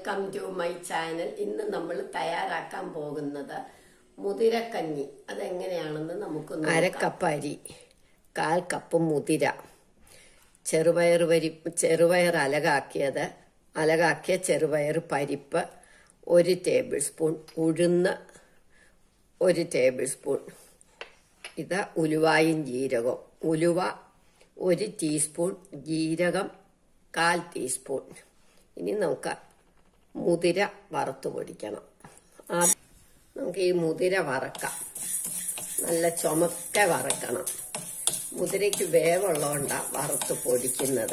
welcome to my channel ഇന്ന് നമ്മൾ തയ്യാറാക്കാൻ പോകുന്നത് മുതിരക്കഞ്ഞി അതെങ്ങനെയാണെന്ന് നമുക്ക് അരക്കപ്പ് അരി കാൽ കപ്പ് മുതിര ചെറുപയർ വരി ചെറുപയർ അലകാക്കിയത് അലകാക്കിയ ചെറുപയർ പരിപ്പ് ഒരു ടേബിൾ സ്പൂൺ ഉഴുന്ന് ഒരു ടേബിൾ സ്പൂൺ ഇത് ഉലുവായും ജീരകവും ഉലുവ ഒരു ടീസ്പൂൺ ജീരകം കാൽ ടീസ്പൂൺ ഇനി നമുക്ക് മുതിര വറുത്ത് പൊടിക്കണം ആദ്യം നമുക്ക് ഈ മുതിര വറക്കാം നല്ല ചുമക്ക വറക്കണം മുതിരയ്ക്ക് വേവുള്ളതുകൊണ്ടാണ് വറുത്ത് പൊടിക്കുന്നത്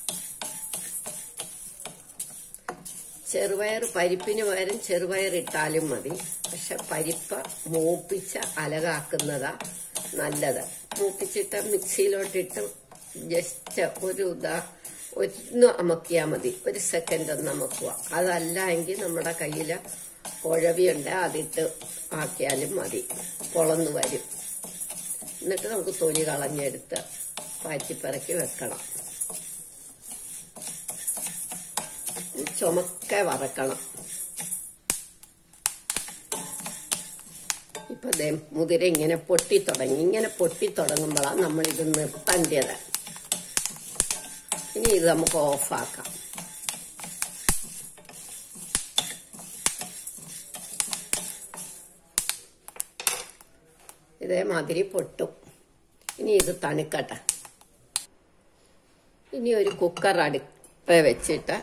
ചെറുപയർ പരിപ്പിന് പകരം ചെറുപയർ ഇട്ടാലും മതി പക്ഷെ പരിപ്പ് മൂപ്പിച്ച് അലകാക്കുന്നതാ നല്ലത് മൂപ്പിച്ചിട്ട് മിക്സിയിലോട്ടിട്ട് ജസ്റ്റ് ഒരു ഇതാ ഒന്ന് അമക്കിയാൽ മതി ഒരു സെക്കൻഡ് ഒന്ന് അമക്കുക അതല്ല എങ്കിൽ നമ്മുടെ കയ്യിൽ കുഴവിയുണ്ട് അതിട്ട് ആക്കിയാലും മതി പൊളന്ന് വരും എന്നിട്ട് നമുക്ക് തൊലി കളഞ്ഞെടുത്ത് പാറ്റിപ്പിറക്കി വെക്കണം ചുമക്ക വറക്കണം ഇപ്പൊ ദേ മുതിര ഇങ്ങനെ പൊട്ടി തുടങ്ങി ഇങ്ങനെ പൊട്ടി തുടങ്ങുമ്പോഴാണ് നമ്മൾ ഇത് നിർത്തേണ്ടത് ഇനി ഇത് നമുക്ക് ഓഫാക്കാം ഇതേമാതിരി പൊട്ടും ഇനി ഇത് തണുക്കട്ടെ ഇനി ഒരു കുക്കർ അടുപ്പ വെച്ചിട്ട്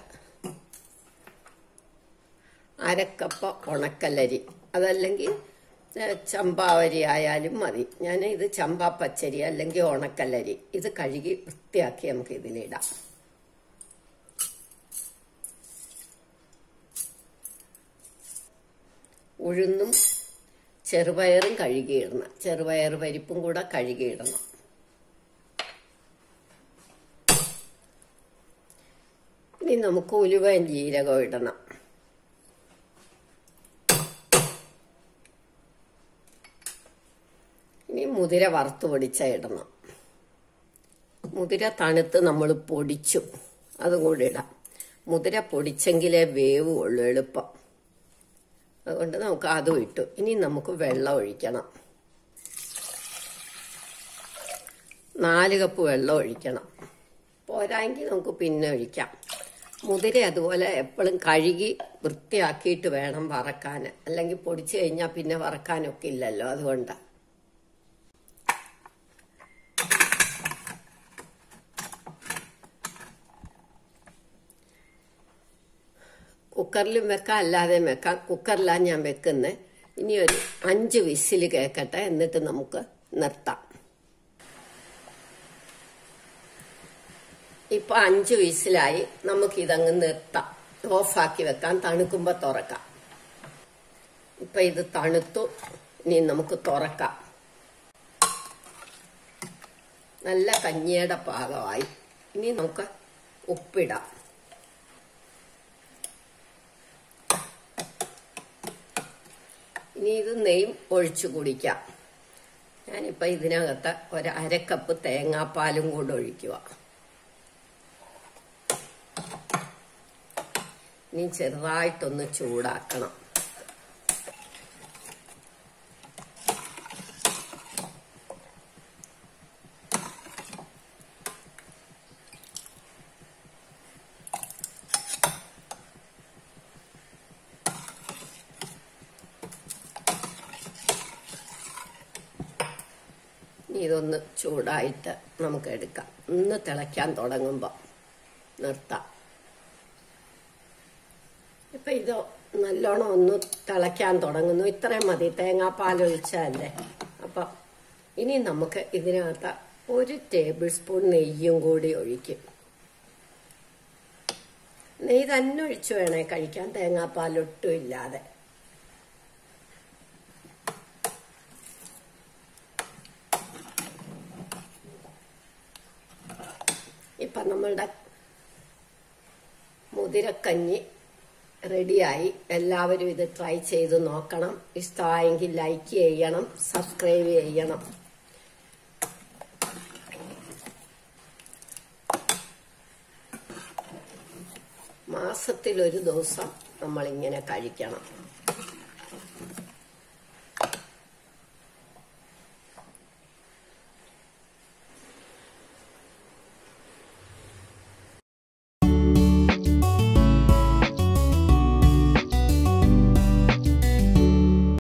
അരക്കപ്പ് ഉണക്കല്ലരി അതല്ലെങ്കിൽ ചമ്പാവരി ആയാലും മതി ഞാൻ ഇത് ചമ്പാ പച്ചരി അല്ലെങ്കിൽ ഉണക്കല്ലരി ഇത് കഴുകി വൃത്തിയാക്കി നമുക്ക് ഇതിലിടാം ഉഴുന്നും ചെറുപയറും കഴുകിയിടണം ചെറുപയർ പരിപ്പും കൂടെ കഴുകിയിടണം ഇനി നമുക്ക് ഉലുവയും ജീരകവും ഇടണം ഇനി മുതിര വറുത്ത് പൊടിച്ച ഇടണം മുതിര തണുത്ത് നമ്മൾ പൊടിച്ചു അതും കൂടി ഇടാം മുതിര പൊടിച്ചെങ്കിലേ വേവുള്ളൂ എളുപ്പം അതുകൊണ്ട് നമുക്ക് അതും ഇട്ടു ഇനി നമുക്ക് വെള്ളം ഒഴിക്കണം നാല് കപ്പ് വെള്ളം ഒഴിക്കണം പോരായെങ്കിൽ നമുക്ക് പിന്നെ ഒഴിക്കാം മുതിര അതുപോലെ എപ്പോഴും കഴുകി വൃത്തിയാക്കിയിട്ട് വേണം വറക്കാൻ അല്ലെങ്കിൽ പൊടിച്ചു കഴിഞ്ഞാൽ പിന്നെ വറക്കാനൊക്കെ ഇല്ലല്ലോ അതുകൊണ്ടാണ് കുക്കറിലും വെക്കാം അല്ലാതെയും വെക്കാം കുക്കറിലാണ് ഞാൻ വെക്കുന്നത് ഇനി ഒരു അഞ്ച് വിസിൽ കേൾക്കട്ടെ എന്നിട്ട് നമുക്ക് നിർത്താം ഇപ്പൊ അഞ്ച് വിസിലായി നമുക്ക് ഇതങ്ങ് നിർത്താം ഓഫാക്കി വെക്കാം തണുക്കുമ്പോ തുറക്കാം ഇപ്പൊ ഇത് തണുത്തു ഇനി നമുക്ക് തുറക്കാം നല്ല കഞ്ഞിയുടെ പാകമായി ഇനി നമുക്ക് ഉപ്പിടാം ഇനി ഇത് നെയ്യും ഒഴിച്ചു കുടിക്കാം ഞാനിപ്പോൾ ഇതിനകത്ത് ഒരു അരക്കപ്പ് തേങ്ങാപ്പാലും കൂടെ ഒഴിക്കുക ഇനി ചെറുതായിട്ടൊന്ന് ചൂടാക്കണം ഇനി ഇതൊന്ന് ചൂടായിട്ട് നമുക്ക് എടുക്കാം ഒന്ന് തിളയ്ക്കാൻ തുടങ്ങുമ്പോൾ നിർത്താം ഇപ്പൊ ഇത് നല്ലോണം ഒന്ന് തിളയ്ക്കാൻ തുടങ്ങുന്നു ഇത്രയും മതി തേങ്ങാപ്പാൽ ഒഴിച്ചല്ലേ അപ്പം ഇനി നമുക്ക് ഇതിനകത്ത് ഒരു ടേബിൾ സ്പൂൺ നെയ്യും കൂടി ഒഴിക്കും നെയ്യ് തന്നെ ഒഴിച്ചു വേണേ കഴിക്കാൻ തേങ്ങാപ്പാൽ ഒട്ടും ഇല്ലാതെ ഇപ്പൊ നമ്മളുടെ മുതിരക്കഞ്ഞി റെഡിയായി എല്ലാവരും ഇത് ട്രൈ ചെയ്ത് നോക്കണം ഇഷ്ടമായെങ്കിൽ ലൈക്ക് ചെയ്യണം സബ്സ്ക്രൈബ് ചെയ്യണം മാസത്തിൽ ഒരു ദിവസം നമ്മളിങ്ങനെ കഴിക്കണം